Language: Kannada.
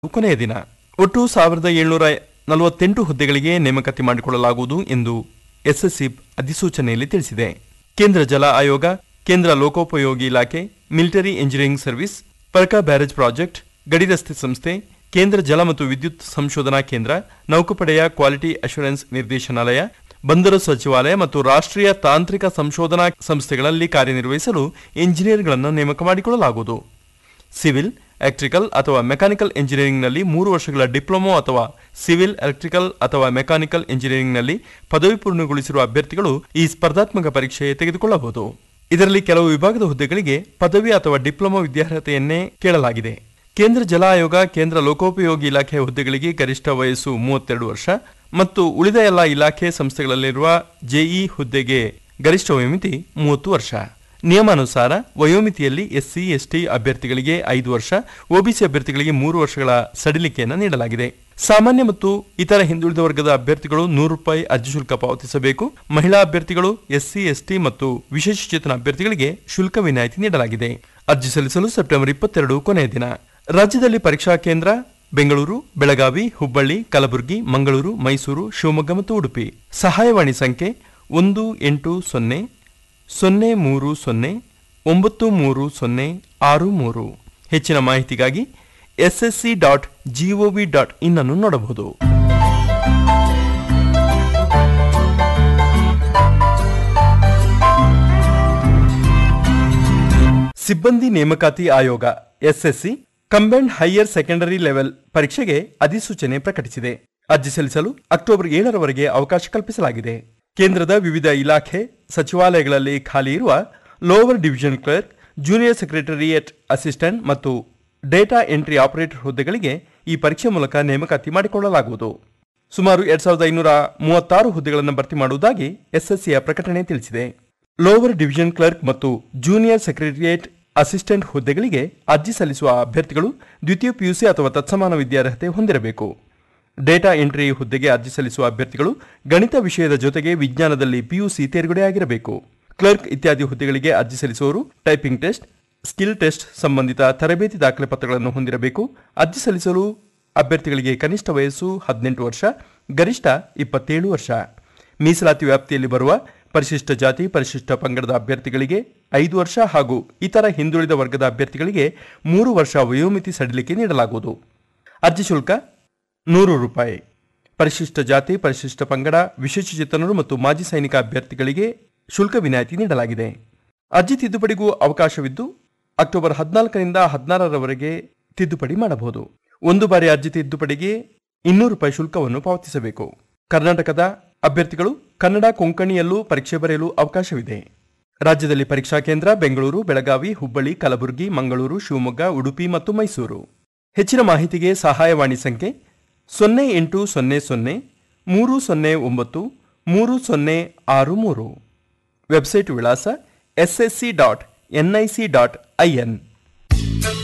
ಕೊನೆಯ ದಿನ ಒಟ್ಟು ಸಾವಿರದ ಏಳ್ನೂರ ನಲವತ್ತೆಂಟು ಹುದ್ದೆಗಳಿಗೆ ನೇಮಕಾತಿ ಮಾಡಿಕೊಳ್ಳಲಾಗುವುದು ಎಂದು ಎಸ್ಎಸ್ಸಿ ಅಧಿಸೂಚನೆಯಲ್ಲಿ ತಿಳಿಸಿದೆ ಕೇಂದ್ರ ಜಲ ಆಯೋಗ ಕೇಂದ್ರ ಲೋಕೋಪಯೋಗಿ ಇಲಾಖೆ military engineering service Farakka barrage project ಗಡಿ ರಸ್ತೆ ಸಂಸ್ಥೆ ಕೇಂದ್ರ ಜಲ ಮತ್ತು ವಿದ್ಯುತ್ ಸಂಶೋಧನಾ ಕೇಂದ್ರ ನೌಕಾಪಡೆಯ ಕ್ವಾಲಿಟಿ ಅಶ್ಯೂರೆನ್ಸ್ ನಿರ್ದೇಶನಾಲಯ ಬಂದರು ಸಚಿವಾಲಯ ಮತ್ತು ರಾಷ್ಟ್ರೀಯ ತಾಂತ್ರಿಕ ಸಂಶೋಧನಾ ಸಂಸ್ಥೆಗಳಲ್ಲಿ ಕಾರ್ಯನಿರ್ವಹಿಸಲು ಇಂಜಿನಿಯರ್ಗಳನ್ನು ನೇಮಕ ಮಾಡಿಕೊಳ್ಳಲಾಗುವುದು ಸಿವಿಲ್ ಎಲೆಕ್ಟ್ರಿಕಲ್ ಅಥವಾ ಮೆಕ್ಯಾನಿಕಲ್ ಇಂಜಿನಿಯರಿಂಗ್ನಲ್ಲಿ ಮೂರು ವರ್ಷಗಳ ಡಿಪ್ಲೊಮೊ ಅಥವಾ ಸಿವಿಲ್ ಎಲೆಕ್ಟ್ರಿಕಲ್ ಅಥವಾ ಮೆಕ್ಯಾನಿಕಲ್ ಇಂಜಿನಿಯರಿಂಗ್ನಲ್ಲಿ ಪದವಿ ಪೂರ್ಣಗೊಳಿಸಿರುವ ಅಭ್ಯರ್ಥಿಗಳು ಈ ಸ್ಪರ್ಧಾತ್ಮಕ ಪರೀಕ್ಷೆ ತೆಗೆದುಕೊಳ್ಳಬಹುದು ಇದರಲ್ಲಿ ಕೆಲವು ವಿಭಾಗದ ಹುದ್ದೆಗಳಿಗೆ ಪದವಿ ಅಥವಾ ಡಿಪ್ಲೊಮಾ ವಿದ್ಯಾರ್ಹತೆಯನ್ನೇ ಕೇಳಲಾಗಿದೆ ಕೇಂದ್ರ ಜಲ ಆಯೋಗ ಕೇಂದ್ರ ಲೋಕೋಪಯೋಗಿ ಇಲಾಖೆ ಹುದ್ದೆಗಳಿಗೆ ಗರಿಷ್ಠ ವಯಸ್ಸು ಮೂವತ್ತೆರಡು ವರ್ಷ ಮತ್ತು ಉಳಿದ ಎಲ್ಲ ಇಲಾಖೆ ಸಂಸ್ಥೆಗಳಲ್ಲಿರುವ ಜೆಇ ಹುದ್ದೆಗೆ ಗರಿಷ್ಠ ವಯೋಮಿತಿ ಮೂವತ್ತು ವರ್ಷ ನಿಯಮಾನುಸಾರ ವಯೋಮಿತಿಯಲ್ಲಿ ಎಸ್ಸಿ ಎಸ್ಟಿ ಅಭ್ಯರ್ಥಿಗಳಿಗೆ ಐದು ವರ್ಷ ಒಬಿಸಿ ಅಭ್ಯರ್ಥಿಗಳಿಗೆ ಮೂರು ವರ್ಷಗಳ ಸಡಿಲಿಕೆಯನ್ನು ನೀಡಲಾಗಿದೆ ಸಾಮಾನ್ಯ ಮತ್ತು ಇತರ ಹಿಂದುಳಿದ ವರ್ಗದ ಅಭ್ಯರ್ಥಿಗಳು ನೂರು ರೂಪಾಯಿ ಅರ್ಜಿ ಶುಲ್ಕ ಪಾವತಿಸಬೇಕು ಮಹಿಳಾ ಅಭ್ಯರ್ಥಿಗಳು ಎಸ್ಸಿ ಎಸ್ಟಿ ಮತ್ತು ವಿಶೇಷಚೇತನ ಅಭ್ಯರ್ಥಿಗಳಿಗೆ ಶುಲ್ಕ ವಿನಾಯಿತಿ ನೀಡಲಾಗಿದೆ ಅರ್ಜಿ ಸಲ್ಲಿಸಲು ಸೆಪ್ಟೆಂಬರ್ ಇಪ್ಪತ್ತೆರಡು ಕೊನೆಯ ದಿನ ರಾಜ್ಯದಲ್ಲಿ ಪರೀಕ್ಷಾ ಕೇಂದ್ರ ಬೆಂಗಳೂರು ಬೆಳಗಾವಿ ಹುಬ್ಬಳ್ಳಿ ಕಲಬುರಗಿ ಮಂಗಳೂರು ಮೈಸೂರು ಶಿವಮೊಗ್ಗ ಮತ್ತು ಉಡುಪಿ ಸಹಾಯವಾಣಿ ಸಂಖ್ಯೆ ಒಂದು ಎಂಟು ಸೊನ್ನೆ ಸೊನ್ನೆ ಮೂರು ಸೊನ್ನೆ ಒಂಬತ್ತು ಮೂರು ಸೊನ್ನೆ ಆರು ಮೂರು ಹೆಚ್ಚಿನ ಮಾಹಿತಿಗಾಗಿ SSC dot GOV dot in ಅನ್ನು ನೋಡಬಹುದು ಸಿಬ್ಬಂದಿ ನೇಮಕಾತಿ ಆಯೋಗ SSC combined higher secondary level ಪರೀಕ್ಷೆಗೆ ಅಧಿಸೂಚನೆ ಪ್ರಕಟಿಸಿದೆ ಅರ್ಜಿ ಸಲ್ಲಿಸಲು ಅಕ್ಟೋಬರ್ ಏಳರವರೆಗೆ ಅವಕಾಶ ಕಲ್ಪಿಸಲಾಗಿದೆ ಕೇಂದ್ರದ ವಿವಿಧ ಇಲಾಖೆ ಸಚಿವಾಲಯಗಳಲ್ಲಿ ಖಾಲಿ ಇರುವ lower division clerk junior secretariat assistant ಮತ್ತು ಡೇಟಾ ಎಂಟ್ರಿ ಆಪರೇಟರ್ ಹುದ್ದೆಗಳಿಗೆ ಈ ಪರೀಕ್ಷೆ ಮೂಲಕ ನೇಮಕಾತಿ ಮಾಡಿಕೊಳ್ಳಲಾಗುವುದು ಸುಮಾರು ಎರಡ್ ಸಾವಿರದ ಐನೂರ ಮೂವತ್ತಾರು ಹುದ್ದೆಗಳನ್ನು ಭರ್ತಿ ಮಾಡುವುದಾಗಿ ಎಸ್ಎಸ್ಸಿಯ ಪ್ರಕಟಣೆ ತಿಳಿಸಿದೆ ಲೋವರ್ ಡಿವಿಷನ್ ಕ್ಲರ್ಕ್ ಮತ್ತು ಜೂನಿಯರ್ ಸೆಕ್ರೆಟರಿಯೇಟ್ ಅಸಿಸ್ಟೆಂಟ್ ಹುದ್ದೆಗಳಿಗೆ ಅರ್ಜಿ ಸಲ್ಲಿಸುವ ಅಭ್ಯರ್ಥಿಗಳು ದ್ವಿತೀಯ ಪಿಯುಸಿ ಅಥವಾ ತತ್ಸಮಾನ ವಿದ್ಯಾರ್ಹತೆ ಹೊಂದಿರಬೇಕು ಡೇಟಾ ಎಂಟ್ರಿ ಹುದ್ದೆಗೆ ಅರ್ಜಿ ಸಲ್ಲಿಸುವ ಅಭ್ಯರ್ಥಿಗಳು ಗಣಿತ ವಿಷಯದ ಜೊತೆಗೆ ವಿಜ್ಞಾನದಲ್ಲಿ ಪಿಯುಸಿ ತೇರ್ಗಡೆಯಾಗಿರಬೇಕು ಕ್ಲರ್ಕ್ ಇತ್ಯಾದಿ ಹುದ್ದೆಗಳಿಗೆ ಅರ್ಜಿ ಸಲ್ಲಿಸುವವರು ಟೈಪಿಂಗ್ ಟೆಸ್ಟ್ ಸ್ಕಿಲ್ ಟೆಸ್ಟ್ ಸಂಬಂಧಿತ ತರಬೇತಿ ದಾಖಲೆ ಪತ್ರಗಳನ್ನು ಹೊಂದಿರಬೇಕು ಅರ್ಜಿ ಸಲ್ಲಿಸಲು ಅಭ್ಯರ್ಥಿಗಳಿಗೆ ಕನಿಷ್ಠ ವಯಸ್ಸು ಹದಿನೆಂಟು ವರ್ಷ ಗರಿಷ್ಠ ಇಪ್ಪತ್ತೇಳು ವರ್ಷ ಮೀಸಲಾತಿ ವ್ಯಾಪ್ತಿಯಲ್ಲಿ ಬರುವ ಪರಿಶಿಷ್ಟ ಜಾತಿ ಪರಿಶಿಷ್ಟ ಪಂಗಡದ ಅಭ್ಯರ್ಥಿಗಳಿಗೆ ಐದು ವರ್ಷ ಹಾಗೂ ಇತರ ಹಿಂದುಳಿದ ವರ್ಗದ ಅಭ್ಯರ್ಥಿಗಳಿಗೆ ಮೂರು ವರ್ಷ ವಯೋಮಿತಿ ಸಡಿಲಿಕೆ ನೀಡಲಾಗುವುದು ಅರ್ಜಿ ಶುಲ್ಕ ನೂರು ರೂಪಾಯಿ ಪರಿಶಿಷ್ಟ ಜಾತಿ ಪರಿಶಿಷ್ಟ ಪಂಗಡ ವಿಶೇಷಚೇತನರು ಮತ್ತು ಮಾಜಿ ಸೈನಿಕ ಅಭ್ಯರ್ಥಿಗಳಿಗೆ ಶುಲ್ಕ ವಿನಾಯಿತಿ ನೀಡಲಾಗಿದೆ ಅರ್ಜಿ ತಿದ್ದುಪಡಿಗೂ ಅವಕಾಶವಿದ್ದು ಅಕ್ಟೋಬರ್ ಹದಿನಾಲ್ಕರಿಂದ ಹದಿನಾರರವರೆಗೆ ತಿದ್ದುಪಡಿ ಮಾಡಬಹುದು ಒಂದು ಬಾರಿ ಅರ್ಜಿ ತಿದ್ದುಪಡಿಗೆ ಇನ್ನೂರು ರೂಪಾಯಿ ಶುಲ್ಕವನ್ನು ಪಾವತಿಸಬೇಕು ಕರ್ನಾಟಕದ ಅಭ್ಯರ್ಥಿಗಳು ಕನ್ನಡ ಕೊಂಕಣಿಯಲ್ಲೂ ಪರೀಕ್ಷೆ ಬರೆಯಲು ಅವಕಾಶವಿದೆ ರಾಜ್ಯದಲ್ಲಿ ಪರೀಕ್ಷಾ ಕೇಂದ್ರ ಬೆಂಗಳೂರು ಬೆಳಗಾವಿ ಹುಬ್ಬಳ್ಳಿ ಕಲಬುರಗಿ ಮಂಗಳೂರು ಶಿವಮೊಗ್ಗ ಉಡುಪಿ ಮತ್ತು ಮೈಸೂರು ಹೆಚ್ಚಿನ ಮಾಹಿತಿಗೆ ಸಹಾಯವಾಣಿ ಸಂಖ್ಯೆ ಸೊನ್ನೆ ಎಂಟು ಸೊನ್ನೆ ಸೊನ್ನೆ ಮೂರು ಸೊನ್ನೆ ಒಂಬತ್ತು ಮೂರು ಸೊನ್ನೆ ಆರು ಮೂರು ವೆಬ್ಸೈಟ್ ವಿಳಾಸ SSC dot NIC dot IN